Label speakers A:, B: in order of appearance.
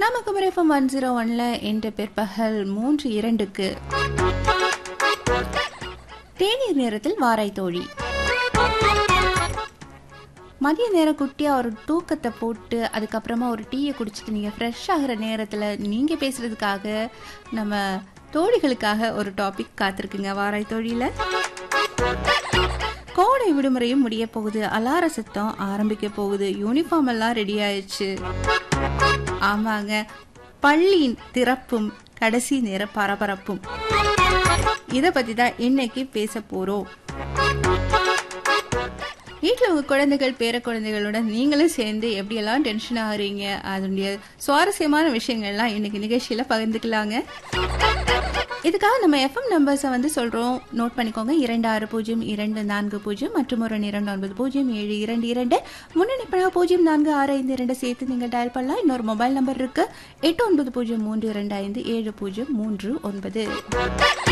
A: நம்ம குமரேஃபம் one zero ஒன்ல இன்று பிற்பகல் மூன்று இரண்டுக்கு தேநீர் நேரத்தில் வாராய் தோழி மதிய நேரம் குட்டியாக ஒரு தூக்கத்தை போட்டு அதுக்கப்புறமா ஒரு டீயை குடிச்சிட்டு நீங்கள் ஃப்ரெஷ் ஆகிற நேரத்தில் நீங்கள் பேசுகிறதுக்காக நம்ம தோழிகளுக்காக ஒரு டாபிக் காத்திருக்குங்க வாராய் தோழியில் கோடை விடுமுறையும் முடிய போகுது அலார சத்தம் ஆரம்பிக்க போகுது யூனிஃபார்ம் எல்லாம் ரெடி ஆயிடுச்சு ஆமாங்க பள்ளியின் திறப்பும் கடைசி நேர பரபரப்பும் இதை பற்றி தான் இன்னைக்கு பேச போகிறோம் வீட்டில் உங்கள் குழந்தைகள் பேர குழந்தைகளுடன் நீங்களும் சேர்ந்து எப்படியெல்லாம் டென்ஷன் ஆகுறீங்க அதனுடைய சுவாரஸ்யமான விஷயங்கள்லாம் இன்னைக்கு நிகழ்ச்சியில் பகிர்ந்துக்கலாங்க இதுக்காக நம்ம எஃப்எம் நம்பர்ஸை வந்து சொல்கிறோம் நோட் பண்ணிக்கோங்க இரண்டு ஆறு பூஜ்ஜியம் இரண்டு நான்கு பூஜ்ஜியம் மற்றும் ஒரு இரண்டு ஒன்பது பூஜ்ஜியம் ஏழு இரண்டு இரண்டு முன்னணிப்பழ பூஜ்ஜியம் நான்கு ஆறு ஐந்து இரண்டு சேர்த்து நீங்கள் டயல் பண்ணலாம் இன்னொரு மொபைல் நம்பர் இருக்கு எட்டு ஒன்பது பூஜ்ஜியம் மூன்று இரண்டு ஐந்து ஏழு பூஜ்ஜியம் மூன்று ஒன்பது